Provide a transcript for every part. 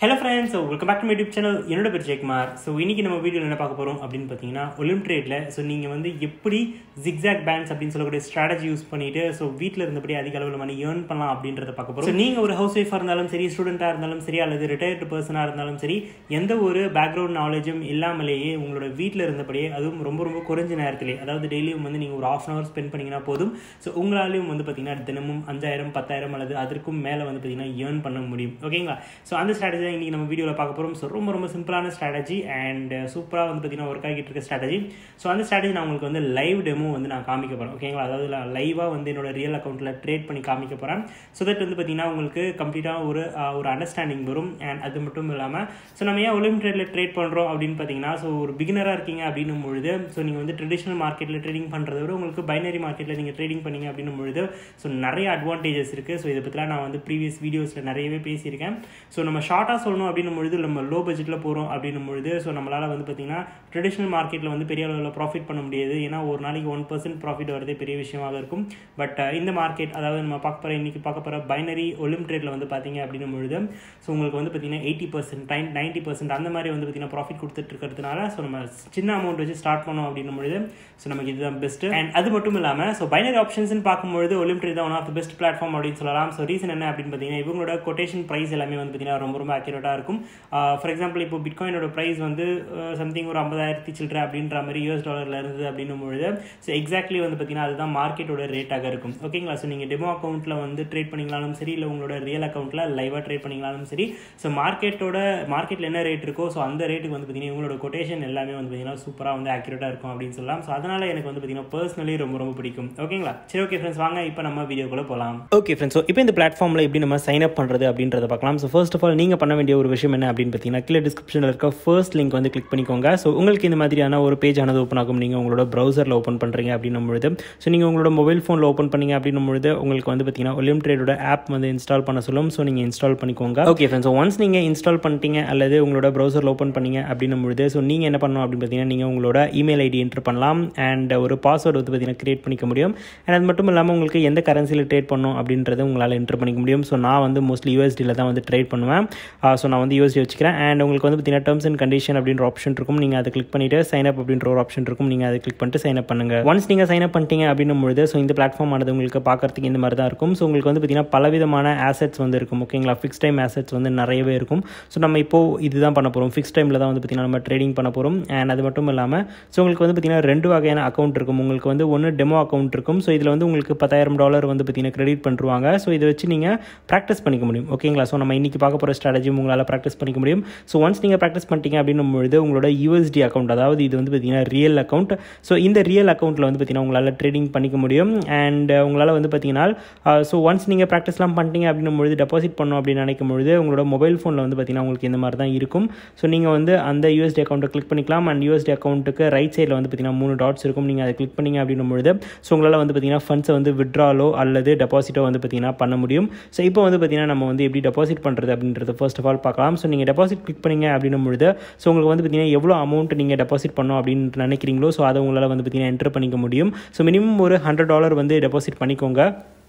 hello friends welcome back to my YouTube channel என்னோட பேர் Jayakumar so இன்னைக்கு நம்ம வீடியோவில் என்ன பார்க்க போகிறோம் அப்படின்னு பார்த்தீங்கன்னா ஒலிம் ட்ரேடில் ஸோ நீங்கள் வந்து எப்படி ஜிக்ஸாக் பேங்க்ஸ் அப்படின்னு சொல்லக்கூடிய ஸ்ட்ராட்டஜி யூஸ் பண்ணிட்டு ஸோ வீட்டில் இருந்தபடி அதிக அளவில் மணி ஏர்ன் பண்ணலாம் அப்படின்றத பார்க்க போகிறோம் ஸோ நீங்கள் ஒரு ஹவுஸ் ஒய்ஃபாக இருந்தாலும் சரி ஸ்டூடெண்ட்டாக இருந்தாலும் சரி அல்லது ரிட்டையர்டு பர்சனாக இருந்தாலும் சரி எந்த ஒரு பேக்ரவுண்ட் நாலேஜும் இல்லாமலேயே உங்களோட வீட்டில் இருந்தபடியே அதுவும் ரொம்ப ரொம்ப குறைஞ்ச நேரத்திலே அதாவது டெய்லியும் வந்து நீங்கள் ஒரு ஆஃப் அன் ஹவர் ஸ்பெண்ட் பண்ணிங்கன்னா போதும் ஸோ உங்களாலையும் வந்து பார்த்தீங்கன்னா தினமும் அஞ்சாயிரம் பத்தாயிரம் அல்லது அதற்கும் மேலே வந்து பார்த்தீங்கன்னா ஏர்ன் பண்ண முடியும் ஓகேங்களா ஸோ அந்த ஸ்ட்ராட்டஜி தான் இன்றைக்கி நம்ம வீடியோவில் பார்க்க போகிறோம் ஸோ ரொம்ப ரொம்ப சிம்பிளான ஸ்ட்ராட்டஜி அண்ட் சூப்பராக வந்து பார்த்தீங்கன்னா ஒர்க் ஆகிட்டு இருக்க ஸ்ட்ராட்டஜி ஸோ அந்த ஸ்ட்ராட்டஜி நான் உங்களுக்கு வந்து லைவ் டெமோ வந்து நான் காமிக்க போகிறேன் ஓகேங்களா அதாவது லைவாக வந்து என்னோட ரியல் அக்கௌண்ட்டில் ட்ரேட் பண்ணி காமிக்க போகிறேன் ஸோ தட் வந்து பார்த்தீங்கன்னா உங்களுக்கு கம்ப்ளீட்டாக ஒரு uh, ஒரு அண்டர்ஸ்டாண்டிங் வரும் அண்ட் அது மட்டும் இல்லாமல் ஸோ நம்ம ஏன் ஒலிம் ட்ரேடில் ட்ரேட் பண்ணுறோம் அப்படின்னு பார்த்தீங்கன்னா ஸோ ஒரு பிகினராக இருக்கீங்க அப்படின்னும் பொழுது ஸோ நீங்கள் வந்து ட்ரெடிஷனல் மார்க்கெட்டில் ட்ரேடிங் பண்ணுறத விட உங்களுக்கு பைனரி மார்க்கெட்டில் நீங்கள் ட்ரேடிங் பண்ணீங்க அப்படின்னும் பொழுது ஸோ நிறைய அட்வான்டேஜஸ் இருக்குது ஸோ இதை பற்றிலாம் நான் வந்து ப்ரீவியஸ் வீடியோஸில் நிறையவே பேசியிருக்கேன் ஸோ நம்ம ஷார்ட்டாக சொல்லணும் அப்படின்னும் பொழுது நம்ம லோ பட்ஜெட்டில் போகிறோம் அப்படின்னும் பொழுது ஸோ நம்மளால் வந்து பார்த்திங்கன்னா ட்ரெடிஷனல் மார்க்கெட்டில் வந்து பெரிய அளவில் ப்ராஃபிட் பண்ண முடியாது ஏன்னா ஒரு நாளைக்கு ஒன் பர்சன்ட் ப்ராஃபிட் வரதே பெரிய விஷயமாக இருக்கும் பட் இந்த மார்க்கெட் அதாவது நம்ம பார்க்க போகிற இன்றைக்கி பார்க்க போகிற பைனரி ஒலிம் ட்ரேடில் வந்து பார்த்தீங்க அப்படின்னும் பொழுது ஸோ உங்களுக்கு வந்து பார்த்தீங்கன்னா eighty percent time ninety percent அந்த மாதிரி வந்து பார்த்தீங்கன்னா ப்ராஃபிட் கொடுத்துட்டு இருக்கிறதுனால ஸோ நம்ம சின்ன அமௌண்ட் வச்சு ஸ்டார்ட் பண்ணோம் அப்படின்னும் பொழுது ஸோ நமக்கு இதுதான் பெஸ்ட் அண்ட் அது மட்டும் இல்லாமல் ஸோ பைனரி ஆப்ஷன்ஸ்னு பார்க்கும்பொழுது ஒலிம் ட்ரேட் தான் one of the best platform அப்படின்னு சொல்லலாம் ஸோ ரீசன் என்ன அப்படின்னு பார்த்தீங்கன்னா இவங்களோட கொட்டேஷன் ப்ரைஸ் எல்லாமே வந்து பார்த்தீங்கன்னா ரொம்ப ரொம்ப அக்யூரேட்டாக இருக்கும் ஃபார் எக்ஸாம்பிள் இப்போ பிட்காயினோட ப்ரைஸ் வந்து சம்திங் ஒரு ஐம்பதாயிரத்தி சில்லற அப்படின்ற மாதிரி யூஎஸ் டாலரில் இருந்தது அப்படின்னும் பொழுது ஸோ எக்ஸாக்ட்லி வந்து பார்த்தீங்கன்னா அதுதான் மார்க்கெட்டோட ரேட்டாக இருக்கும் ஓகேங்களா ஸோ நீங்கள் டெமோ அக்கௌண்ட்டில் வந்து ட்ரேட் பண்ணிங்களாலும் சரி இல்லை உங்களோட ரியல் அக்கௌண்ட்டில் லைவாக ட்ரேட் பண்ணிங்களாலும் சரி ஸோ மார்க்கெட்டோட மார்க்கெட்டில் என்ன ரேட் இருக்கோ ஸோ அந்த ரேட்டுக்கு வந்து பார்த்தீங்கன்னா உங்களோட கொட்டேஷன் எல்லாமே வந்து பார்த்தீங்கன்னா சூப்பராக வந்து ஆக்யூரேட்டாக இருக்கும் அப்படின்னு சொல்லலாம் ஸோ அதனால் எனக்கு வந்து பார்த்தீங்கன்னா பர்சனலி ரொம்ப ரொம்ப பிடிக்கும் ஓகேங்களா சரி ஓகே ஃப்ரெண்ட்ஸ் வாங்க இப்போ நம்ம வீடியோக்குள்ளே போகலாம் ஓகே ஃப்ரெண்ட்ஸ் ஸோ இப்போ இந்த பிளாட்ஃபார்மில் எப்படி நம்ம சைன் அப் பண்ணுறது அப்படின்றத பார்க்கலாம் ஸோ ஃபர்ஸ்ட் ஆஃப் ஆல் நீங்கள் பண்ண வேண்டிய ஒரு விஷயம் என்ன அப்படின்னு பார்த்தீங்கன்னா கீழே டிஸ்கிரிப்ஷனில் இருக்க ஃபர்ஸ்ட் லிங்க் வந்து கிளிக் பண்ணிக்கோங்க ஸோ உங்களுக்கு இந்த மாதிரியான ஒரு பேஜ் ஆனது ஓப்பன் ஆகும் நீங்கள் உங்களோட ப்ரௌசரில் ஓப்பன் பண்ணுறீங்க அப்படின்னும் பொழுது ஸோ நீங்கள் உங்களோட மொபைல் ஃபோனில் ஓப்பன் பண்ணீங்க அப்படின்னும் பொழுது உங்களுக்கு வந்து பார்த்தீங்கன்னா ஒலிம் ட்ரேடோட ஆப் வந்து இன்ஸ்டால் பண்ண சொல்லும் ஸோ நீங்கள் இன்ஸ்டால் பண்ணிக்கோங்க ஓகே ஃப்ரெண்ட்ஸ் ஸோ ஒன்ஸ் நீங்கள் இன்ஸ்டால் பண்ணிட்டீங்க அல்லது உங்களோட ப்ரௌசரில் ஓப்பன் பண்ணீங்க அப்படின்னும் பொழுது ஸோ நீங்கள் என்ன பண்ணணும் அப்படின்னு பார்த்தீங்கன்னா நீங்கள் உங்களோட இமெயில் ஐடி என்ட்ரு பண்ணலாம் அண்ட் ஒரு பாஸ்வேர்டு வந்து பார்த்தீங்கன்னா கிரியேட் பண்ணிக்க முடியும் அண்ட் அது மட்டும் இல்லாமல் உங்களுக்கு எந்த கரன்சியில் ட்ரேட் பண்ணணும் அப்படின்றத உங்களால் என்ட்ரு பண்ணிக்க முடியும் ஸோ நான் வந்து மோஸ்ட்லி யூஎஸ்டியில் தான் வந்து ட்ரேட் பண்ணுவேன் ஸோ நான் வந்து யூஎஸ்டி வச்சுக்கிறேன் அண்ட் உங்களுக்கு வந்து பார்த்தீங்கன்னா terms and condition option option இருக்கும் நீங்கள் அதை கிளிக் பண்ணிவிட்டு சைன் அப் அப்படின்ற ஒரு ஆப்ஷன் இருக்கும் நீங்கள் அதை கிளிக் பண்ணிட்டு சைன் அப் பண்ணுங்க ஒன்ஸ் நீங்கள் சைன் அப் பண்ணிட்டீங்க அப்படின்னும் பொழுது ஸோ இந்த பிளாட்ஃபார்ம் ஆனது உங்களுக்கு பார்க்கறதுக்கு இந்த மாதிரி தான் இருக்கும் ஸோ உங்களுக்கு வந்து பார்த்தீங்கன்னா பலவிதமான ஆசெட்ஸ் வந்து இருக்கும் ஓகேங்களா ஃபிக்ஸ் டைம் ஆசெட்ஸ் வந்து நிறையவே இருக்கும் ஸோ நம்ம இப்போ இதுதான் பண்ண போகிறோம் ஃபிக்ஸ் டைமில் தான் வந்து பார்த்தீங்கன்னா நம்ம ட்ரேடிங் பண்ண போகிறோம் அண்ட் அது மட்டும் இல்லாமல் ஸோ உங்களுக்கு வந்து பார்த்தீங்கன்னா ரெண்டு வகையான அக்கௌண்ட் இருக்கும் உங்களுக்கு வந்து ஒன்று டெமோ அக்கௌண்ட் இருக்கும் ஸோ இதில் வந்து உங்களுக்கு பத்தாயிரம் டாலர் வந்து பார்த்தீங்கன்னா கிரெடிட் பண்ணுவாங்க ஸோ இதை வச்சு நீங்கள் ப்ராக்டிஸ் பண்ணிக்க முடியும் ஓகேங்களா ஸோ நம்ம இன்றைக்கி பார்க்க போகிற ஸ்ட்ராட்டஜி உங்களால் ப்ராக்டிஸ் பண்ணிக்க முடியும் ஸோ ஒன்ஸ் நீங்கள் ப்ராக்டிஸ் பண்ணிட்டீங்க அப்படின்னும் பொழுது உங்களோட யூஎஸ்டி அக்கௌண்ட் அதாவது இது வந்து பார்த்தீங்கன்னா ரியல் அக்கௌண்ட் ஸோ இந்த ரியல் அக்கௌண்ட்டில் வந்து பார்த்தீங்கன்னா உங்களால் ட்ரேடிங் பண்ணிக்க முடியும் அண்ட் உங்களால் வந்து பார்த்தீங்கன்னா ஸோ ஒன்ஸ் நீங்கள் ப்ராக்டிஸ்லாம் பண்ணிட்டீங்க அப்படின்னும் பொழுது டெபாசிட் பண்ணணும் அப்படின்னு நினைக்கும் பொழுது உங்களோட மொபைல் ஃபோனில் வந்து பார்த்தீங்கன்னா உங்களுக்கு இந்த மாதிரி தான் இருக்கும் ஸோ நீங்கள் வந்து அந்த யூஎஸ்டி அக்கௌண்ட்டை கிளிக் பண்ணிக்கலாம் அண்ட் யூஎஸ்டி அக்கௌண்ட்டுக்கு ரைட் சைடில் வந்து பார்த்தீங்கன்னா மூணு டாட்ஸ் இருக்கும் நீங்கள் அதை கிளிக் பண்ணிங்க அப்படின்னும் பொழுது ஸோ உங்களால் வந்து பார்த்தீங்கன்னா ஃபண்ட்ஸை வந்து விட்ராலோ அல்லது டெபாசிட்டோ வந்து பார்த்தீங்கன்னா பண்ண முடியும் ஸோ இப்போ வந்து பார்த்தீங்கன்னா நம்ம வந்து எப்படி டெபாசிட் பண்ணுறது அப்படின்றது ஃபர்ஸ்ட் ஆஃப் ஆல் பார்க்கலாம் ஸோ நீங்கள் டெபாசிட் கிளிக் பண்ணிங்க அப்படின்னும் பொழுது ஸோ உங்களுக்கு வந்து பார்த்தீங்கன்னா எவ்வளோ அமௌண்ட் நீங்கள் டெபாசிட் பண்ணணும் அப்படின்னு நினைக்கிறீங்களோ ஸோ அதை உங்களால் வந்து பார்த்தீங்கன்னா என்டர் பண்ணிக்க முடியும் ஸோ மினிமம் ஒரு ஹண்ட்ரட் டாலர் வந்து டெபாசிட் பண்ணிக்கோங்க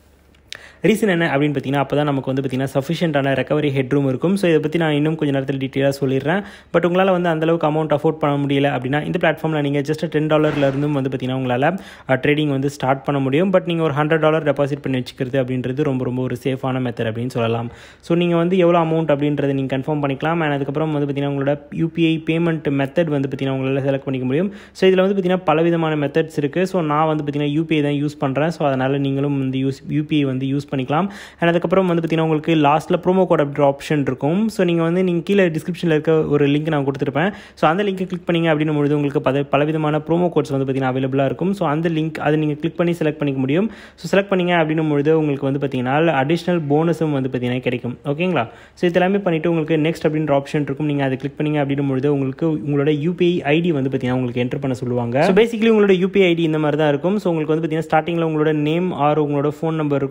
ரீசன் என்ன அப்படின்னு பார்த்தீங்கன்னா அப்போ தான் நமக்கு வந்து பார்த்தீங்கன்னா சஃபிஷியன்ட்டான ரெக்கவரி ஹெட்ரூம் இருக்கும் ஸோ இதை பற்றி நான் இன்னும் கொஞ்சம் நேரத்தில் டீட்டெயிலாக சொல்லிடுறேன் பட் உங்களால் வந்து அந்தளவுக்கு அமௌண்ட் அஃபோர்ட் பண்ண முடியல அப்படின்னா இந்த பிளாட்ஃபார்மில் நீங்கள் ஜஸ்ட் டென் டாலர்லேருந்தும் வந்து பார்த்தீங்கன்னா உங்களால் ட்ரேடிங் வந்து ஸ்டார்ட் பண்ண முடியும் பட் நீங்கள் ஒரு ஹண்ட்ரட் டாலர் டெபாசிட் பண்ணி வச்சுக்கிறது அப்படின்றது ரொம்ப ரொம்ப ஒரு சேஃபான மெத்தட் அப்படின்னு சொல்லலாம் ஸோ நீங்கள் வந்து எவ்வளோ அமௌண்ட் அப்படின்றத நீங்கள் கன்ஃபார்ம் பண்ணிக்கலாம் அண்ட் அதுக்கப்புறம் வந்து பார்த்தீங்கன்னா உங்களோட யூபிஐ பேமெண்ட் மெத்தட் வந்து பார்த்தீங்கன்னா உங்களால் செலக்ட் பண்ணிக்க முடியும் ஸோ இதில் வந்து பார்த்தீங்கன்னா பலவிதமான மெத்தட்ஸ் இருக்குது ஸோ நான் வந்து பார்த்தீங்கன்னா யூபிஐ தான் யூஸ் பண்ணுறேன் ஸோ அதனால் நீங்களும் வந்து யூஸ் யூபிஐ வந்து யூஸ் பண்ணிக்கலாம் அண்ட் அதுக்கப்புறம் வந்து பார்த்தீங்கன்னா உங்களுக்கு லாஸ்ட்டில் ப்ரோமோ கோட் அப்படின்ற ஆப்ஷன் இருக்கும் ஸோ நீங்கள் வந்து நீங்கள் கீழே டிஸ்கிரிப்ஷனில் இருக்க ஒரு லிங்க் நான் கொடுத்துருப்பேன் ஸோ அந்த லிங்க்கை கிளிக் பண்ணிங்க அப்படின்னும் பொழுது உங்களுக்கு பல பலவிதமான ப்ரோமோ கோட்ஸ் வந்து பார்த்தீங்கன்னா அவைலபிளாக இருக்கும் ஸோ அந்த லிங்க் அதை நீங்கள் கிளிக் பண்ணி செலக்ட் பண்ணிக்க முடியும் ஸோ செலக்ட் பண்ணிங்க அப்படின்னும் பொழுது உங்களுக்கு வந்து பார்த்தீங்கன்னா அடிஷ்னல் போனஸும் வந்து பார்த்தீங்கன்னா கிடைக்கும் ஓகேங்களா ஸோ இது எல்லாமே பண்ணிவிட்டு உங்களுக்கு நெக்ஸ்ட் அப்படின்ற ஆப்ஷன் இருக்கும் நீங்கள் அதை கிளிக் பண்ணிங்க அப்படின்னும் பொழுது உங்களுக்கு உங்களோட யூபிஐ ஐடி வந்து பார்த்தீங்கன்னா உங்களுக்கு என்டர் பண்ண சொல்லுவாங்க ஸோ பேசிக்கலி உங்களோட யூபிஐ ஐடி இந்த மாதிரி தான் இருக்கும் ஸோ உங்களுக்கு வந்து பார்த்தீங்கன்னா ஸ்டார்டிங்கில் உங்களோட நேம் ஆர் உங்களோட ஃபோன் நம்பர் இருக்கும் அதுக்கப்புறம்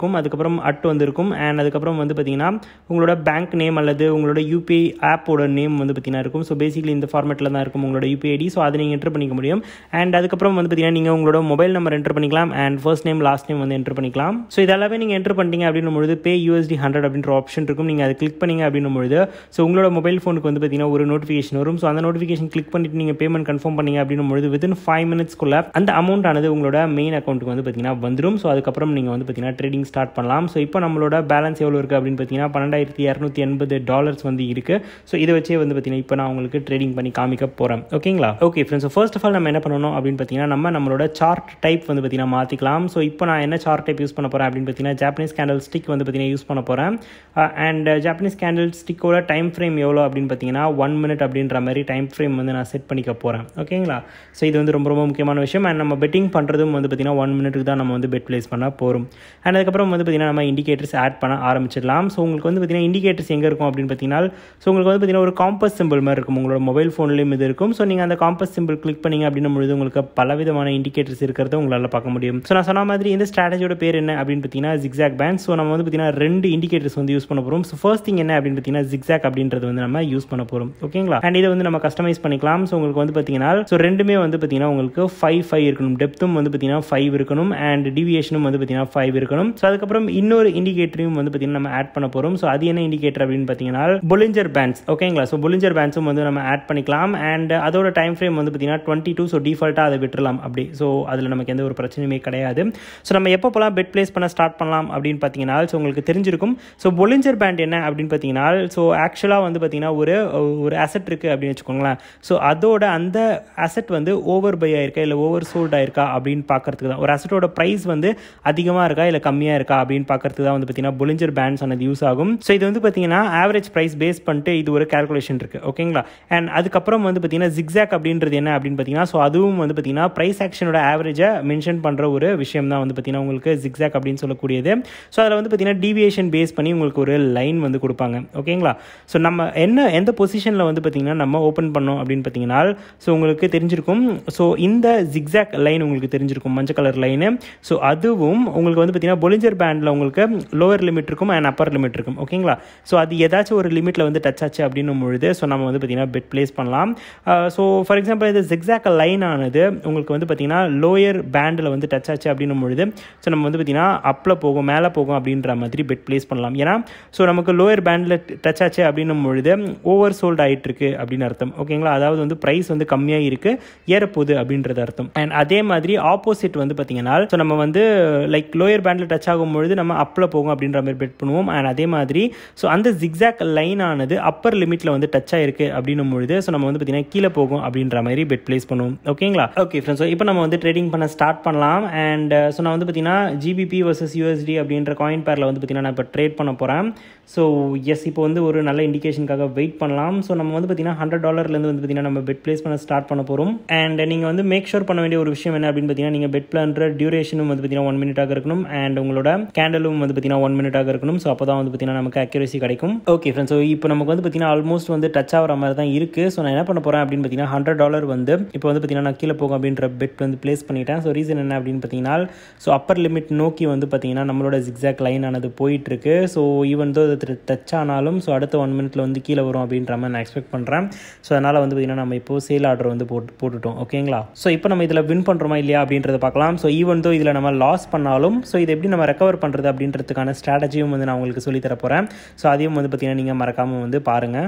அதுக்கப்புறம் அட் வந்திருக்கும் அண்ட் அதுக்கப்புறம் வந்து பார்த்தீங்கன்னா உங்களோட பேங்க் நேம் அல்லது உங்களோட யூபிஐ ஆப்போட நேம் வந்து பார்த்தீங்கன்னா இருக்கும் ஸோ பேசிக்கலி இந்த ஃபார்மேட்டில் தான் இருக்கும் உங்களோட யூபிஐ ஐடி ஸோ அதை நீங்கள் என்ட்ரு பண்ணிக்க முடியும் அண்ட் அதுக்கப்புறம் வந்து பார்த்தீங்கன்னா நீங்கள் உங்களோட மொபைல் நம்பர் என்ட்ரு பண்ணிக்கலாம் and first name last name வந்து என்ட்ரு பண்ணிக்கலாம் ஸோ இதெல்லாமே நீங்கள் என்ட்ரு பண்ணிட்டீங்க அப்படின்னும் பொழுது பே யூஎஸ்டி ஹண்ட்ரட் அப்படின்ற ஆப்ஷன் இருக்கும் நீங்கள் அதை கிளிக் பண்ணிங்க அப்படின்னும் பொழுது ஸோ உங்களோட மொபைல் ஃபோனுக்கு வந்து பார்த்தீங்கன்னா ஒரு நோட்டிஃபிகேஷன் வரும் ஸோ அந்த நோட்டிஃபிகேஷன் கிளிக் பண்ணிட்டு நீங்கள் பேமெண்ட் கன்ஃபார்ம் பண்ணீங்க அப்படின்னும் பொழுது வித்தின் ஃபைவ் மினிட்ஸ்க்குள்ள அந்த அமௌண்ட் ஆனது உங்களோட மெயின் அக்கௌண்ட்டுக்கு வந்து பார்த்தீங்கன்னா வந்துடும் ஸோ அதுக்கப்புறம் நீங்கள் வந்து பார்த்தீங்கன்னா ட்ரேடிங் ஸ்டார்ட் பண்ணலாம் ஸோ இப்போ நம்மளோட பேலன்ஸ் எவ்வளோ இருக்குது அப்படின்னு பார்த்தீங்கன்னா பன்னெண்டாயிரத்தி இரநூத்தி எண்பது டாலர்ஸ் வந்து இருக்குது ஸோ இதை வச்சே வந்து பார்த்தீங்கன்னா இப்போ நான் உங்களுக்கு ட்ரேடிங் பண்ணி காமிக்க போகிறேன் ஓகேங்களா okay friends first of all நம்ம என்ன பண்ணணும் அப்படின்னு பார்த்தீங்கன்னா நம்ம நம்மளோட சார்ட் டைப் வந்து பார்த்தீங்கன்னா மாற்றிக்கலாம் ஸோ இப்போ நான் என்ன சார்ட் டைப் யூஸ் பண்ண போகிறேன் அப்படின்னு பார்த்தீங்கன்னா ஜாப்பனீஸ் கேண்டல் ஸ்டிக் வந்து பார்த்தீங்கன்னா யூஸ் பண்ண போகிறேன் அண்ட் ஜாப்பனீஸ் கேண்டல் ஸ்டிக்கோட டைம் ஃப்ரேம் எவ்வளோ அப்படின்னு பார்த்தீங்கன்னா ஒன் மினிட் அப்படின்ற மாதிரி டைம் ஃப்ரேம் வந்து நான் செட் பண்ணிக்க போகிறேன் ஓகேங்களா ஸோ இது வந்து ரொம்ப ரொம்ப முக்கியமான விஷயம் அண்ட் நம்ம பெட்டிங் பண்ணுறதும் வந்து பார்த்தீங்கன்னா ஒன் மினிட்டுக்கு தான் நம்ம வந்து பெட் ப்ளேஸ் பண்ண போகிறோம் அண்ட் அதுக்கப்புறம் வந்து பார்த்தீங்கன்னா நம்ம இண்டிகேட்டர்ஸ் ஆட் பண்ண ஆரம்பிச்சிடலாம் ஸோ உங்களுக்கு வந்து பார்த்தீங்கன்னா இண்டிகேட்டர்ஸ் எங்கே இருக்கும் அப்படின்னு பார்த்தீங்கன்னா ஸோ உங்களுக்கு வந்து பார்த்தீங்கன்னா ஒரு காம்பஸ் சிம்பிள் மாதிரி இருக்கும் உங்களோட மொபைல் ஃபோன்லேயும் இது இருக்கும் ஸோ நீங்கள் அந்த காம்பஸ் சிம்பிள் கிளிக் பண்ணிங்க அப்படின்னும் பொழுது உங்களுக்கு பலவிதமான இண்டிகேட்டர்ஸ் இருக்கிறத உங்களால் பார்க்க முடியும் ஸோ நான் சொன்ன மாதிரி இந்த ஸ்ட்ராட்டஜியோட பேர் என்ன அப்படின்னு பார்த்தீங்கன்னா ஜிக்ஸாக் பேண்ட் ஸோ நம்ம வந்து பார்த்தீங்கன்னா ரெண்டு இண்டிகேட்டர்ஸ் வந்து யூஸ் பண்ண போகிறோம் ஸோ ஃபர்ஸ்ட் திங் என்ன அப்படின்னு பார்த்தீங்கன்னா ஜிக்ஸாக் அப்படின்றது வந்து நம்ம யூஸ் பண்ண போகிறோம் ஓகேங்களா அண்ட் இதை வந்து நம்ம கஸ்டமைஸ் பண்ணிக்கலாம் ஸோ உங்களுக்கு வந்து பார்த்தீங்கன்னா ஸோ ரெண்டுமே வந்து பார்த்தீங்கன்னா உங்களுக்கு ஃபைவ் ஃபைவ் இருக்கணும் டெப்த்தும் வந்து பார்த்தீங்கன்னா ஃபைவ் இருக்கணும் அண்ட் டிவியேஷனும் வந்து பார்த்தீங்கன்னா ஃபைவ் இருக்கணும் ஸோ அதுக்கப்புறம் இன்னொரு இண்டிகேட்டரையும் வந்து பார்த்தீங்கன்னா நம்ம ஆட் பண்ண போகிறோம் ஸோ அது என்ன இண்டிகேட்டர் அப்படின்னு பார்த்தீங்கன்னா பொலிஞ்சர் பேண்ட்ஸ் ஓகேங்களா ஸோ பொலிஞ்சர் பேண்ட்ஸும் வந்து நம்ம ஆட் பண்ணிக்கலாம் அண்ட் அதோட டைம் ஃப்ரேம் வந்து பார்த்தீங்கன்னா டுவெண்ட்டி டூ ஸோ டிஃபால்ட்டாக அதை விட்டுறலாம் அப்படி ஸோ அதில் நமக்கு எந்த ஒரு பிரச்சனையுமே கிடையாது ஸோ நம்ம எப்போ போலாம் பெட் பிளேஸ் பண்ண ஸ்டார்ட் பண்ணலாம் அப்படின்னு பார்த்தீங்கன்னா ஸோ உங்களுக்கு தெரிஞ்சிருக்கும் ஸோ பொலிஞ்சர் பேண்ட் என்ன அப்படின்னு பார்த்தீங்கன்னா ஸோ ஆக்சுவலாக வந்து பார்த்தீங்கன்னா ஒரு ஒரு அசெட் இருக்குது அப்படின்னு வச்சுக்கோங்களேன் ஸோ அதோட அந்த அசெட் வந்து ஓவர் பை ஆயிருக்கா இல்லை ஓவர் சோல்ட் ஆயிருக்கா அப்படின்னு பார்க்கறதுக்கு தான் ஒரு அசெட்டோட ப்ரைஸ் வந்து அதிகமாக இருக்கா இல்லை கம்மியாக இருக்கா அப்படின்னு பார்க்கறதுக்கு தான் வந்து பார்த்தீங்கன்னா பொலிஞ்சர் பேண்ட்ஸ் ஆனது யூஸ் ஆகும் ஸோ இது வந்து பார்த்தீங்கன்னா ஆவரேஜ் ப்ரைஸ் பேஸ் பண்ணிட்டு இது ஒரு கேல்குலேஷன் இருக்குது ஓகேங்களா அண்ட் அதுக்கப்புறம் வந்து பார்த்தீங்கன்னா ஜிக்ஸாக் அப்படின்றது என்ன அப்படின்னு பார்த்தீங்கன்னா ஸோ அதுவும் வந்து பார்த்தீங்கன்னா ப்ரைஸ் ஆக்ஷனோட ஆவரேஜை மென்ஷன் பண்ணுற ஒரு விஷயம் தான் வந்து பார்த்தீங்கன்னா உங்களுக்கு ஜிக்ஸாக் அப்படின்னு சொல்லக்கூடியது ஸோ அதில் வந்து பார்த்தீங்கன்னா டிவியேஷன் பேஸ் பண்ணி உங்களுக்கு ஒரு லைன் வந்து கொடுப்பாங்க ஓகேங்களா ஸோ நம்ம என்ன எந்த பொசிஷனில் வந்து பார்த்தீங்கன்னா நம்ம ஓப்பன் பண்ணோம் அப்படின்னு பார்த்தீங்கன்னா ஸோ உங்களுக்கு தெரிஞ்சிருக்கும் ஸோ இந்த ஜிக்ஸாக் லைன் உங்களுக்கு தெரிஞ்சிருக்கும் மஞ்சள் கலர் லைனு ஸோ அதுவும் உங்களுக்கு வந்து பார்த்தீங்கன்னா பொலிஞ்சர் பேண்டில் உங்களுக்கு லோவர் லிமிட் இருக்கும் அண்ட் அப்பர் லிமிட் இருக்கும் ஓகேங்களா ஸோ அது ஏதாச்சும் ஒரு லிமிட்டில் வந்து டச் ஆச்சு அப்படின்னும் பொழுது ஸோ நம்ம வந்து பார்த்தீங்கன்னா பெட் பிளேஸ் பண்ணலாம் ஸோ ஃபார் எக்ஸாம்பிள் இந்த ஜிக்ஸாக் லைன் ஆனது உங்களுக்கு வந்து பார்த்தீங்கன்னா லோயர் பேண்டில் வந்து டச் ஆச்சு அப்படின்னும் பொழுது ஸோ நம்ம வந்து பார்த்தீங்கன்னா அப்பில் போகும் மேலே போகும் அப்படின்ற மாதிரி பெட் பிளேஸ் பண்ணலாம் ஏன்னா ஸோ நமக்கு லோயர் பேண்டில் டச் ஆச்சு அப்படின்னும் பொழுது ஓவர் சோல்ட் ஆகிட்டு இருக்கு அப்படின்னு அர்த்தம் ஓகேங்களா அதாவது வந்து ப்ரைஸ் வந்து கம்மியாக இருக்கு ஏறப்போகுது அப்படின்றது அர்த்தம் அண்ட் அதே மாதிரி ஆப்போசிட் வந்து பார்த்தீங்கன்னா ஸோ நம்ம வந்து லைக் லோயர் பேண்டில் டச் ஆகும் பொழுது நம்ம அப்பில் போகும் அப்படின்ற மாதிரி பெட் பண்ணுவோம் அண்ட் அதே மாதிரி ஸோ அந்த ஜிக்ஸாக் லைன் ஆனது அப்பர் லிமிட்டில் வந்து டச் ஆயிருக்கு அப்படின்னும் பொழுது ஸோ நம்ம வந்து பார்த்தீங்கன்னா கீழே போகும் அப்படின்ற மாதிரி பெட் பிளேஸ் பண்ணுவோம் ஓகேங்களா ஓகே ஃப்ரெண்ட்ஸ் ஸோ இப்போ நம்ம வந்து ட்ரேடிங் பண்ண ஸ்டார்ட் பண்ணலாம் அண்ட் ஸோ நான் வந்து பார்த்தீங்கன்னா ஜிபிபி வர்சஸ் யூஎஸ்டி அப்படின்ற காயின் பேரில் வந்து பார்த்தீங்கன்னா நான் இப்போ ட்ரேட் பண்ண போகிறேன் ஸோ எஸ் இப்போ வந்து ஒரு நல்ல இண்டிகேஷனுக்காக வெயிட் பண்ணலாம் ஸோ நம்ம வந்து பார்த்தீங்கன்னா ஹண்ட்ரட் டாலர்லேருந்து வந்து பார்த்தீங்கன்னா நம்ம பெட் பிளேஸ் பண்ண ஸ்டார்ட் பண்ண போகிறோம் அண்ட் நீங்கள் வந்து மேக் ஷூர் பண்ண வேண்டிய ஒரு விஷயம் என்ன அப்படின்னு பார்த்தீங்கன்னா நீங்கள் பெட் பிளான்ற டியூரேஷனும் வந்து பார்த்தீங்கன்னா ஒன் மினிட்டாக இருக்கணும் அண்ட் உங்களோட கேண்டலும் வந்து பார்த்தீங்கன்னா ஒன் மினிட்டாக இருக்கணும் ஸோ அப்போ தான் வந்து பார்த்தீங்கன்னா நமக்கு அக்யூரேசி கிடைக்கும் ஓகே ஃப்ரெண்ட்ஸ் ஸோ இப்போ நமக்கு வந்து பார்த்தீங்கன்னா ஆல்மோஸ்ட் வந்து டச் ஆகிற மாதிரி தான் இருக்குது ஸோ நான் என்ன பண்ண போகிறேன் அப்படின்னு பார்த்தீங்கன்னா ஹண்ட்ரட் டாலர் வந்து இப்போ வந்து பார்த்தீங்கன்னா நான் கீழே போகும் அப்படின்ற பெட் வந்து பிளேஸ் பண்ணிட்டேன் ஸோ ரீசன் என்ன அப்படின்னு பார்த்தீங்கன்னா ஸோ அப்பர் லிமிட் நோக்கி வந்து பார்த்தீங்கன்னா நம்மளோட ஜிக்ஸாக் லைன் ஆனது போயிட்டு இருக்கு ஸோ ஈவன் தோ அது டச் ஆனாலும் ஸோ அடுத்த ஒன் மினிட்ல வந்து கீழே வரும் அப்படின்ற மாதிரி நான் எக்ஸ்பெக்ட் பண்ணுறேன் ஸோ அதனால் வந்து பார்த்தீங்கன்னா நம்ம இப்போ சேல் ஆர்டர் வந்து போட்டு போட்டுட்டோம் ஓகேங்களா ஸோ இப்போ நம்ம இதில் வின் பண்ணுறோமா இல்லையா அப்படின்றத பார்க்கலாம் ஸோ ஈவன் தோ இதில் நம்ம லாஸ் பண்ணாலும் ஸோ இதை எப்படி நம்ம ரெக்கவர் பண்ணுறது அப்படின்றதுக்கான ஸ்ட்ராட்டஜியும் வந்து நான் உங்களுக்கு சொல்லி தர போகிறேன் ஸோ அதையும் வந்து பார்த்தீங்கன்னா நீங்கள் மறக்காமல் வந்து பாருங்கள்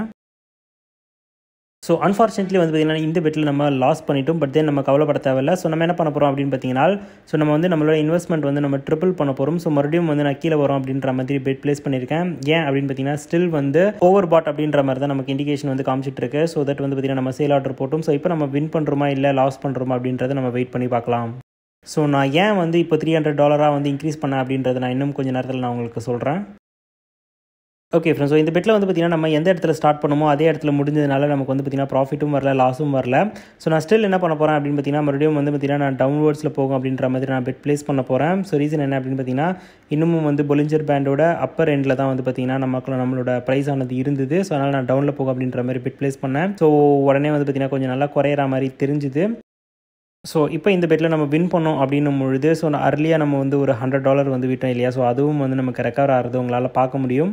ஸோ அன்ஃபார்ச்சுனேட்லி வந்து பார்த்திங்கன்னா இந்த பெட்டில் நம்ம லாஸ் பண்ணிட்டோம் பட் தென் நம்ம கவலைப்பட தேவையில்ல ஸோ நம்ம என்ன பண்ண போகிறோம் அப்படின்னு பார்த்தீங்கன்னா ஸோ நம்ம வந்து நம்மளோட இன்வெஸ்ட்மெண்ட் வந்து நம்ம ட்ரிபிள் பண்ண போகிறோம் ஸோ மறுபடியும் வந்து நான் கீழே வரும் அப்படின்ற மாதிரி பெட் பிளேஸ் பண்ணியிருக்கேன் ஏன் அப்படின்னு பார்த்தீங்கன்னா ஸ்டில் வந்து ஓவர் பாட் அப்படின்ற மாதிரி தான் நமக்கு இண்டிகேஷன் வந்து காமிச்சிட்டு இருக்கு ஸோ தட் வந்து பார்த்தீங்கன்னா நம்ம சேல் ஆர்டர் போட்டோம் ஸோ இப்போ நம்ம வின் பண்ணுறோமா இல்லை லாஸ் பண்ணுறோமா அப்படின்றத நம்ம வெயிட் பண்ணி பார்க்கலாம் ஸோ நான் ஏன் வந்து இப்போ த்ரீ ஹண்ட்ரட் டாலராக வந்து இன்க்ரீஸ் பண்ணேன் அப்படின்றத நான் இன்னும் கொஞ்சம் நேரத்தில் நான் உங்களுக்கு சொல்கிறேன் ஓகே ஃப்ரெண்ட்ஸ் ஸோ இந்த பெட்டில் வந்து பார்த்தீங்கன்னா நம்ம எந்த இடத்துல ஸ்டார்ட் பண்ணுமோ அதே இடத்துல முடிஞ்சதுனால நமக்கு வந்து பார்த்தீங்கன்னா ப்ராஃபிட்டும் வரல லாஸும் வரல ஸோ நான் ஸ்டில் என்ன பண்ண போகிறேன் அப்படின்னு பார்த்தீங்கன்னா மறுபடியும் வந்து பார்த்தீங்கன்னா நான் டவுன்வர்ட்ஸில் போகும் அப்படின்ற மாதிரி நான் பெட் ப்ளேஸ் பண்ண போகிறேன் ஸோ ரீசன் என்ன அப்படின்னு பார்த்தீங்கன்னா இன்னமும் வந்து பொலிஞ்சர் பேண்டோட அப்பர் எண்டில் தான் வந்து பார்த்தீங்கன்னா நமக்கு நம்மளோட ப்ரைஸ் ஆனது இருந்தது ஸோ அதனால் நான் டவுனில் போகும் அப்படின்ற மாதிரி பெட் ப்ளேஸ் பண்ணேன் ஸோ உடனே வந்து பார்த்தீங்கன்னா கொஞ்சம் நல்லா குறையிற மாதிரி தெரிஞ்சுது ஸோ இப்போ இந்த பெட்டில் நம்ம வின் பண்ணோம் அப்படின்னும் பொழுது ஸோ அர்லியாக நம்ம வந்து ஒரு ஹண்ட்ரட் டாலர் வந்து விட்டோம் இல்லையா ஸோ அதுவும் வந்து நமக்கு ரெக்கவர் ஆகிறது உங்களால் பார்க்க முடியும்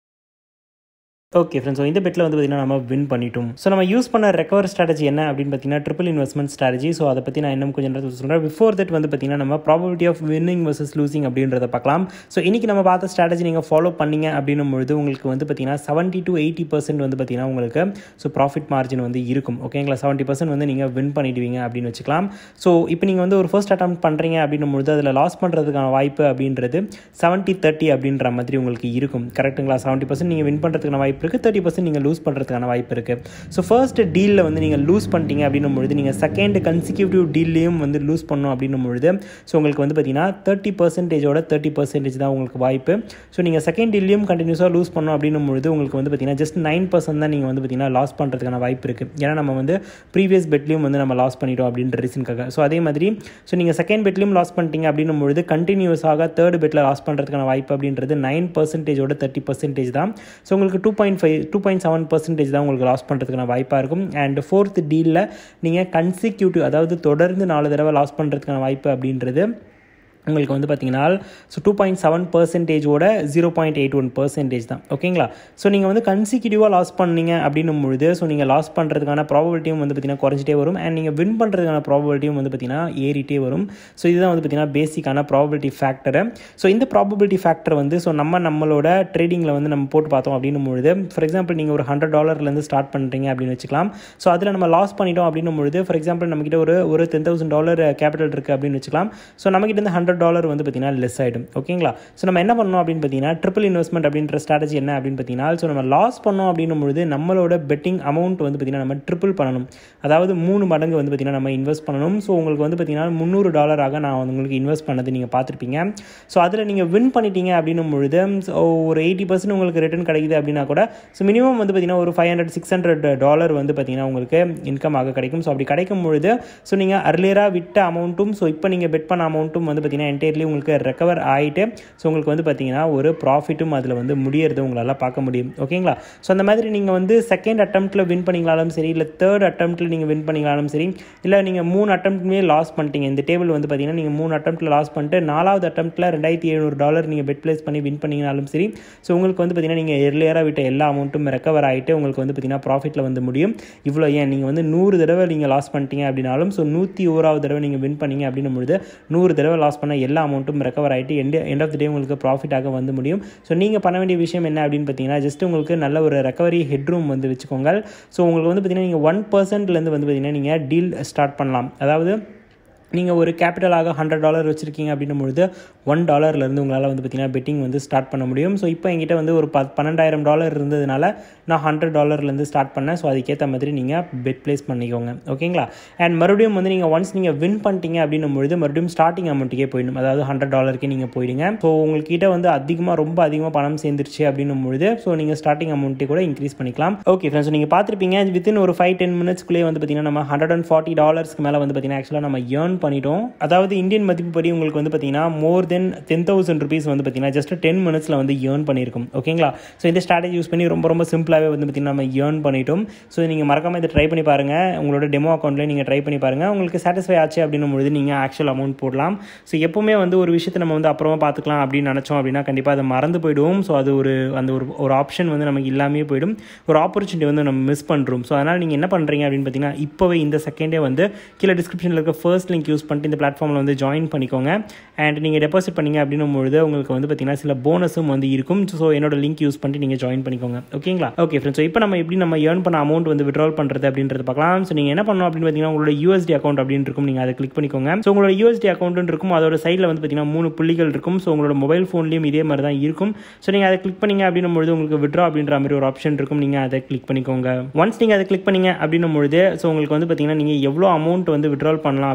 ஓகே ஃப்ரெண்ட்ஸ் ஸோ இந்த பெட்டில் வந்து பார்த்திங்கன்னா நம்ம வின் பண்ணிட்டோம் ஸோ நம்ம யூஸ் பண்ண ரெக்கவர் ஸ்ட்ராட்டஜி என்ன அப்படின்னு பார்த்தீங்கன்னா ட்ரிபிள் இன்வெஸ்ட்மெண்ட் ஸ்ட்ராட்டஜி ஸோ அதை பற்றி நான் இன்னும் கொஞ்சம் நேரத்தில் சொல்கிறேன் பிஃபோர் தட் வந்து பார்த்தீங்கன்னா நம்ம probability of winning versus losing அப்படின்றத பார்க்கலாம் ஸோ இன்றைக்கி நம்ம பார்த்த ஸ்ட்ராட்டஜி நீங்கள் ஃபாலோ பண்ணீங்க அப்படின்னும் பொழுது உங்களுக்கு வந்து பார்த்தீங்கன்னா செவன்ட்டி டு எயிட்டி பர்சன்ட் வந்து பார்த்தீங்கன்னா உங்களுக்கு ஸோ ப்ராஃபிட் மார்ஜின் வந்து இருக்கும் ஓகேங்களா செவன்ட்டி பர்சன்ட் வந்து நீங்கள் வின் பண்ணிடுவீங்க அப்படின்னு வச்சுக்கலாம் ஸோ இப்போ நீங்கள் வந்து ஒரு ஃபர்ஸ்ட் அட்டம் பண்ணுறீங்க அப்படின்னும் பொழுது அதில் லாஸ் பண்ணுறதுக்கான வாய்ப்பு அப்படின்றது செவன்ட்டி தேர்ட்டி அப்படின்ற மாதிரி உங்களுக்கு இருக்கும் கரெக்ட்டுங்களா செவன்ட்டி பர்சன்ட் நீங்கள் வின் பண்ணுறதுக்கான வாய்ப்பு இருக்குது தேர்ட்டி பர்சன்ட் நீங்கள் லூஸ் பண்ணுறதுக்கான வாய்ப்பு இருக்குது ஸோ ஃபர்ஸ்ட் டீலில் வந்து நீங்கள் லூஸ் பண்ணிட்டீங்க அப்படின்னும் பொழுது நீங்கள் செகண்ட் கன்சிக்யூட்டிவ் டீல்லையும் வந்து லூஸ் பண்ணோம் அப்படின்னும் பொழுது ஸோ உங்களுக்கு வந்து பார்த்தீங்கன்னா தேர்ட்டி பர்சன்டேஜோட தேர்ட்டி பர்சன்டேஜ் தான் உங்களுக்கு வாய்ப்பு ஸோ நீங்கள் செகண்ட் டீல்லையும் கண்டினியூஸாக லூஸ் பண்ணோம் அப்படின்னும் பொழுது உங்களுக்கு வந்து பார்த்தீங்கன்னா ஜஸ்ட் நைன் பர்சன்ட் தான் நீங்கள் வந்து பார்த்தீங்கன்னா லாஸ் பண்ணுறதுக்கான வாய்ப்பு இருக்குது ஏன்னா நம்ம வந்து ப்ரீவியஸ் பெட்லையும் வந்து நம்ம லாஸ் பண்ணிட்டோம் அப்படின்ற ரீசனுக்காக ஸோ அதே மாதிரி ஸோ நீங்கள் செகண்ட் பெட்லையும் லாஸ் பண்ணிட்டீங்க அப்படின்னும் பொழுது கண்டினியூஸாக தேர்ட் பெட்டில் லாஸ் பண்ணுறதுக்கான வாய்ப்பு அப்படின்றது நைன் பர்சன்டேஜோட தேர்ட்டி பர்சன்டேஜ் தான் ஸோ உங்களுக்கு two point five two point seven percentage தான் உங்களுக்கு லாஸ் பண்ணுறதுக்கான வாய்ப்பாக இருக்கும் அண்ட் ஃபோர்த் டீலில் நீங்கள் கன்சிக்யூட்டிவ் அதாவது தொடர்ந்து நாலு தடவை லாஸ் பண்ணுறதுக்கான வாய்ப்பு அப்படின்றது உங்களுக்கு வந்து பார்த்தீங்கன்னா ஸோ டூ பாயிண்ட் செவன் பர்சன்டேஜோட zero point eight one percentage தான் ஓகேங்களா ஸோ நீங்கள் வந்து கன்சிக்யூட்டிவாக லாஸ் பண்ணீங்க அப்படின்னும் பொழுது ஸோ நீங்கள் லாஸ் பண்ணுறதுக்கான ப்ராபபிலிட்டியும் வந்து பார்த்தீங்கன்னா குறைஞ்சிட்டே வரும் அண்ட் நீங்கள் வின் பண்ணுறதுக்கான ப்ராபபிலிட்டியும் வந்து பார்த்தீங்கன்னா ஏறிட்டே வரும் ஸோ இதுதான் வந்து பார்த்தீங்கன்னா பேசிக்கான ப்ராபபிலிட்டி ஃபேக்டரு ஸோ இந்த ப்ராபபிலிட்டி ஃபேக்டர் வந்து ஸோ நம்ம நம்மளோட ட்ரேடிங்கில் வந்து நம்ம போட்டு பார்த்தோம் அப்படின்னும் பொழுது ஃபார் எக்ஸாம்பிள் நீங்கள் ஒரு ஹண்ட்ரட் டாலர்லேருந்து ஸ்டார்ட் பண்ணுறீங்க அப்படின்னு வச்சுக்கலாம் ஸோ அதில் நம்ம லாஸ் பண்ணிட்டோம் அப்படின்னும் பொழுது ஃபார் எக்ஸாம்பிள் நம்மக்கிட்ட ஒரு ஒரு டென் தௌசண்ட் டாலர் கேபிட்டல் இருக்குது அப்படின்னு வச்சுக்கலாம் ஸோ நம்மக்கிட்ட இருந்து ஹண்ட்ரட் டாலர் வந்து பார்த்தீங்கன்னா லெஸ் ஆகிடும் ஓகேங்களா ஸோ நம்ம என்ன பண்ணோம் அப்படின்னு பார்த்தீங்கன்னா ட்ரிபிள் இன்வெஸ்ட்மெண்ட் அப்படின்ற ஸ்ட்ராட்டஜி என்ன அப்படின்னு பார்த்தீங்கன்னா ஸோ நம்ம லாஸ் பண்ணோம் அப்படின்னும் பொழுது நம்மளோட பெட்டிங் அமௌண்ட் வந்து பார்த்தீங்கன்னா நம்ம ட்ரிபிள் பண்ணணும் அதாவது மூணு மடங்கு வந்து பார்த்தீங்கன்னா நம்ம இன்வெஸ்ட் பண்ணணும் ஸோ உங்களுக்கு வந்து பார்த்தீங்கன்னா முந்நூறு டாலராக நான் உங்களுக்கு இன்வெஸ்ட் பண்ணது நீங்கள் பார்த்துருப்பீங்க ஸோ அதில் நீங்கள் வின் பண்ணிட்டீங்க அப்படின்னும் பொழுது ஒரு எயிட்டி பர்சன்ட் உங்களுக்கு ரிட்டர்ன் கிடைக்குது அப்படின்னா கூட ஸோ மினிமம் வந்து பார்த்தீங்கன்னா ஒரு five hundred six hundred dollar வந்து பார்த்தீங்கன்னா உங்களுக்கு இன்கம் ஆக கிடைக்கும் ஸோ அப்படி கிடைக்கும் பொழுது ஸோ நீங்கள் அர்லியராக விட்ட அமௌண்ட்டும் ஸோ இப்போ நீங்கள் பெட் பண்ண அமௌண்ட்டும் வந்து பார்த்தீங்கன்னா என்டையர்லி உங்களுக்கு ரெக்கவர் ஆகிட்டு ஸோ உங்களுக்கு வந்து பார்த்தீங்கன்னா ஒரு ப்ராஃபிட்டும் அதில் வந்து முடியறது உங்களால் பார்க்க முடியும் ஓகேங்களா ஸோ அந்த மாதிரி நீங்கள் வந்து செகண்ட் அட்டம்ப்ட்டில் வின் பண்ணிங்களாலும் சரி இல்லை தேர்ட் அட்டம்ப்ட்டில் நீங்கள் வின் பண்ணிங்களாலும் சரி இல்லை நீங்கள் மூணு அட்டம்ப்ட்மே லாஸ் பண்ணிட்டீங்க இந்த டேபிள் வந்து பார்த்தீங்கன்னா நீங்கள் மூணு அட்டம்ப்ட்டில் லாஸ் பண்ணிட்டு நாலாவது அட்டம்ப்ட்டில் ரெண்டாயிரத்தி எழுநூறு டாலர் நீங்கள் பெட் ப்ளேஸ் பண்ணி வின் பண்ணிங்கனாலும் சரி ஸோ உங்களுக்கு வந்து பார்த்தீங்கன்னா நீங்கள் எர்லியராக விட்ட எல்லா அமௌண்ட்டும் ரெக்கவர் ஆகிட்டு உங்களுக்கு வந்து பார்த்தீங்கன்னா ப்ராஃபிட்டில் வந்து முடியும் இவ்வளோ ஏன் நீங்கள் வந்து நூறு தடவை நீங்கள் லாஸ் பண்ணிட்டீங்க அப்படின்னாலும் ஸோ நூற்றி ஓராவது தடவை நீங்கள் வின் பண்ணீங்க அப்படின்னும் பொழுது நூறு தடவை லாஸ் பண்ண எல்லா அமௌண்ட்டும் ரெக்கவர் ஆகிட்டு end end of the day உங்களுக்கு ப்ராஃபிட்டாக வந்து முடியும் ஸோ நீங்கள் பண்ண வேண்டிய விஷயம் என்ன அப்படின்னு பார்த்தீங்கன்னா ஜஸ்ட் உங்களுக்கு நல்ல ஒரு ரெக்கவரி ஹெட்ரூம் வந்து வச்சுக்கோங்க ஸோ உங்களுக்கு வந்து பார்த்தீங்கன்னா நீங்கள் ஒன் பர்சன்ட்லேருந்து வந்து பார்த்தீங்கன்னா நீங்கள் டீல் ஸ்டார்ட் பண்ணலாம் அதாவது நீங்கள் ஒரு கேபிட்டலாக ஹண்ட்ரட் டாலர் வச்சுருக்கீங்க அப்படின்னும் பொழுது ஒன் டாலர்லேருந்து உங்களால் வந்து பார்த்தீங்கன்னா பெட்டிங் வந்து ஸ்டார்ட் பண்ண முடியும் ஸோ இப்போ என்கிட்ட வந்து ஒரு பத் பன்னெண்டாயிரம் டாலர் இருந்ததுனால நான் ஹண்ட்ரட் டாலர்லேருந்து ஸ்டார்ட் பண்ணேன் ஸோ அதுக்கேற்ற மாதிரி நீங்கள் பெட் ப்ளேஸ் பண்ணிக்கோங்க ஓகேங்களா அண்ட் மறுபடியும் வந்து நீங்கள் ஒன்ஸ் நீங்கள் வின் பண்ணிட்டீங்க அப்படின்னும் பொழுது மறுபடியும் ஸ்டார்டிங் அமௌண்ட்டுக்கே போயிடும் அதாவது ஹண்ட்ரட் டாலருக்கே நீங்கள் போயிடுங்க ஸோ உங்கள்கிட்ட வந்து அதிகமாக ரொம்ப அதிகமாக பணம் சேர்ந்துருச்சு அப்படின்னும் பொழுது ஸோ நீங்கள் ஸ்டார்டிங் அமௌண்ட்டே கூட இன்க்ரீஸ் பண்ணிக்கலாம் ஓகே ஃப்ரெண்ட்ஸ் நீங்கள் பார்த்துருப்பீங்க வித்தின் ஒரு ஃபைவ் டென் மினிட்ஸ்க்குள்ளே வந்து பார்த்தீங்கன்னா நம்ம ஹண்ட்ரட் அண்ட் ஃபார்ட்டி டாலர்ஸ்க்கு மேலே வந்து பார்த்தீங்கன்னா ஆக்சுவலாக நம்ம ஏர்ன் பண்ணிட்டோம் அதாவது இந்தியன் மதிப்பு படி உங்களுக்கு வந்து பார்த்தீங்கன்னா more than ten thousand rupees வந்து பார்த்தீங்கன்னா ஜஸ்ட் டென் மினிட்ஸில் வந்து ஏர்ன் பண்ணியிருக்கும் ஓகேங்களா ஸோ இந்த ஸ்ட்ராட்டஜி யூஸ் பண்ணி ரொம்ப ரொம்ப சிம்பிளாகவே வந்து பார்த்தீங்கன்னா நம்ம ஏர்ன் பண்ணிட்டோம் ஸோ நீங்கள் மறக்காமல் இதை ட்ரை பண்ணி பாருங்கள் உங்களோட டெமோ அக்கௌண்ட்லேயே நீங்கள் ட்ரை பண்ணி பாருங்கள் உங்களுக்கு சாட்டிஸ்ஃபை ஆச்சு அப்படின்னும் பொழுது நீங்கள் ஆக்சுவல் அமௌண்ட் போடலாம் ஸோ எப்போவுமே வந்து ஒரு விஷயத்தை நம்ம வந்து அப்புறமா பார்த்துக்கலாம் அப்படின்னு நினச்சோம் அப்படின்னா கண்டிப்பாக அதை மறந்து போயிடுவோம் ஸோ அது ஒரு அந்த ஒரு ஒரு ஆப்ஷன் வந்து நமக்கு இல்லாமே போயிடும் ஒரு ஆப்பர்ச்சுனிட்டி வந்து நம்ம மிஸ் பண்ணுறோம் ஸோ அதனால் நீங்கள் என்ன பண்ணுறீங்க அப்படின்னு பார்த்தீங்கன்னா இப்போவே இந்த செகண்டே வந்து கீழே டிஸ்கிரிப்ஷனில் இருக்க ஃபர்ஸ்ட் லிங்க் யூஸ் பண்ணிட்டு இந்த பிளாட்ஃபார்மில் வந்து ஜாயின் பண்ணிக்கோங்க அண்ட் நீங்கள் டெபாசிட் பண்ணீங்க அப்படின்னும் பொழுது உங்களுக்கு வந்து பார்த்தீங்கன்னா சில போனஸும் வந்து இருக்கும் ஸோ என்னோட லிங்க் யூஸ் பண்ணிட்டு நீங்கள் ஜாயின் பண்ணிக்கோங்க ஓகேங்களா ஓகே ஃப்ரெண்ட்ஸ் ஸோ இப்போ நம்ம எப்படி நம்ம ஏர்ன் பண்ண அமௌண்ட் வந்து விட்ரால் பண்ணுறது அப்படின்றது பார்க்கலாம் ஸோ நீங்கள் என்ன பண்ணணும் அப்படின்னு பார்த்தீங்கன்னா உங்களோட யூஎஸ்டி அக்கௌண்ட் அப்படின்னு இருக்கும் நீங்கள் அதை கிளிக் பண்ணிக்கோங்க ஸோ உங்களோட யூஎஸ்டி அக்கௌண்ட் இருக்கும் அதோட சைடில் வந்து பார்த்தீங்கன்னா மூணு புள்ளிகள் இருக்கும் ஸோ உங்களோட மொபைல் ஃபோன்லேயும் இதே மாதிரி தான் இருக்கும் ஸோ நீங்கள் அதை கிளிக் பண்ணீங்க அப்படின்னும் பொழுது உங்களுக்கு விட்ரா அப்படின்ற மாதிரி ஒரு ஆப்ஷன் இருக்கும் நீங்கள் அதை கிளிக் பண்ணிக்கோங்க ஒன்ஸ் நீங்கள் அதை கிளிக் பண்ணீங்க அப்படின்னும் பொழுது ஸோ உங்களுக்கு வந்து பார்த்தீங்கன்னா நீங்கள் எவ்வளோ அமௌண்ட் வந்து விட்ரால் பண்ணலாம் அப்படின்றது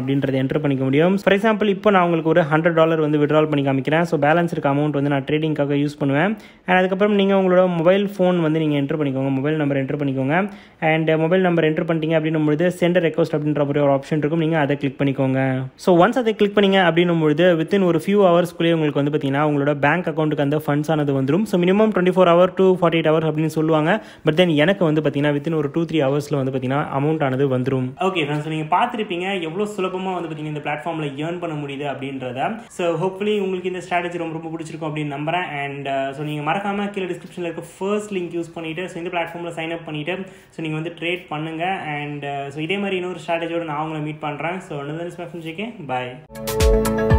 என்டர் பண்ணிக்க முடியும் ஃபார் எக்ஸாம்பிள் இப்போ நான் உங்களுக்கு ஒரு ஹண்ட்ரட் டாலர் வந்து விட்ரால் பண்ணி காமிக்கிறேன் ஸோ பேலன்ஸ் இருக்க அமௌண்ட் வந்து நான் ட்ரேடிங்காக யூஸ் பண்ணுவேன் அண்ட் அதுக்கப்புறம் நீங்கள் உங்களோட மொபைல் ஃபோன் வந்து நீங்கள் என்டர் பண்ணிக்கோங்க மொபைல் நம்பர் என்டர் பண்ணிக்கோங்க அண்ட் மொபைல் நம்பர் என்டர் பண்ணிட்டீங்க அப்படின்னும் பொழுது சென்டர் ரெக்வஸ்ட் அப்படின்ற மாதிரி ஒரு ஆப்ஷன் இருக்கும் நீங்கள் அதை கிளிக் பண்ணிக்கோங்க ஸோ ஒன்ஸ் அதை கிளிக் பண்ணீங்க அப்படின்னும் பொழுது வித்தின் ஒரு ஃபியூ ஹவர்ஸ்க்குள்ளேயே உங்களுக்கு வந்து பார்த்தீங்கன்னா உங்களோட பேங்க் அக்கௌண்ட்டுக்கு அந்த ஃபண்ட்ஸ் ஆனது வந்துடும் so minimum twenty four hour to forty eight hour அப்படின்னு சொல்லுவாங்க பட் தென் எனக்கு வந்து பார்த்தீங்கன்னா வித்தின் ஒரு டூ த்ரீ ஹவர்ஸில் வந்து பார்த்தீங்கன்னா அமௌண்ட் ஆனது வந்துடும் ஓகே ஃப்ரெண்ட்ஸ் நீங்கள் பார்த்துருப்பீங்க எவ்வளோ சுலபமாக வந்து பார்த்தீங்கன்னா இந்த பிளாட்ஃபார்மில் ஏர்ன் பண்ண முடியுது அப்படின்றத ஸோ ஹோப்ஃபுல்லி உங்களுக்கு இந்த ஸ்ட்ராட்டஜி ரொம்ப ரொம்ப பிடிச்சிருக்கும் அப்படின்னு நம்புறேன் அண்ட் ஸோ நீங்கள் மறக்காமல் கீழே டிஸ்கிரிப்ஷனில் இருக்க ஃபர்ஸ்ட் லிங்க் யூஸ் பண்ணிவிட்டு ஸோ இந்த பிளாட்ஃபார்மில் சைன் அப் பண்ணிவிட்டு ஸோ நீங்கள் வந்து ட்ரேட் பண்ணுங்கள் அண்ட் ஸோ இதே மாதிரி இன்னொரு ஸ்ட்ராட்டஜியோட நான் உங்களை மீட் பண்ணுறேன் ஸோ ஒன்று தான் பாய்